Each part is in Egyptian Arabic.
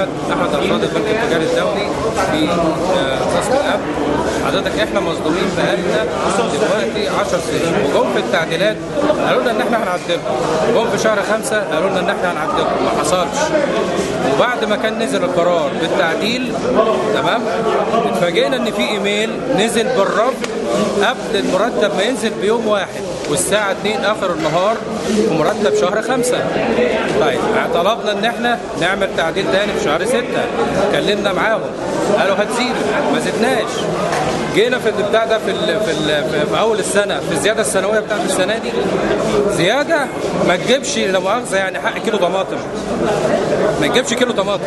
محمد احمد الفاضل البنك التجاري الدولي في آه، قسم الامن حضرتك احنا مصدومين بقالنا دلوقتي 10 سنين وجم في التعديلات قالوا لنا ان احنا هنعدلهم جم في شهر خمسة قالوا لنا ان احنا هنعدلهم ما حصلش وبعد ما كان نزل القرار بالتعديل تمام اتفاجئنا ان في ايميل نزل بالرفض قبل المرتب ما ينزل بيوم واحد والساعة 2 آخر النهار ومرتب شهر خمسة طيب طلبنا إن إحنا نعمل تعديل تاني في شهر ستة اتكلمنا معاهم قالوا هتزيدوا ما زدناش جينا في البتاع ده في ال في, ال في, في اول السنه في الزياده السنويه بتاعت السنه دي زياده ما تجيبش لا مؤاخذه يعني حق كيلو طماطم ما تجيبش كيلو طماطم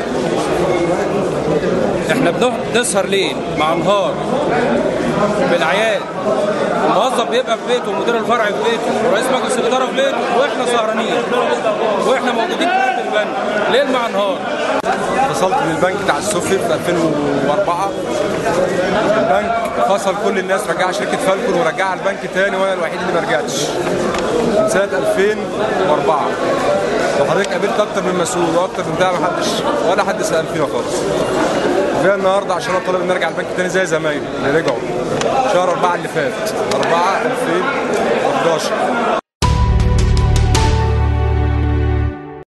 احنا بنقعد نسهر ليل مع نهار بالاعياد الموظف بيبقى في بيته ومدير الفرع في بيته ورئيس مجلس الاداره في بيته واحنا سهرانين واحنا موجودين في قلب البنك ليل مع نهار اتصلت بالبنك بتاع السفر في 2004 البنك فصل كل الناس رجع شركه فالكون ورجعها البنك تاني وانا الوحيد اللي ما رجعتش من سنه 2004 وحضرتك قابلت اكتر من مسؤول واكتر من بتاع ما حدش ولا حد سال فينا خالص جاي النهارده عشان انا طالب ان ارجع البنك تاني زي زمايلي اللي رجعوا شهر 4 اللي فات 4 2011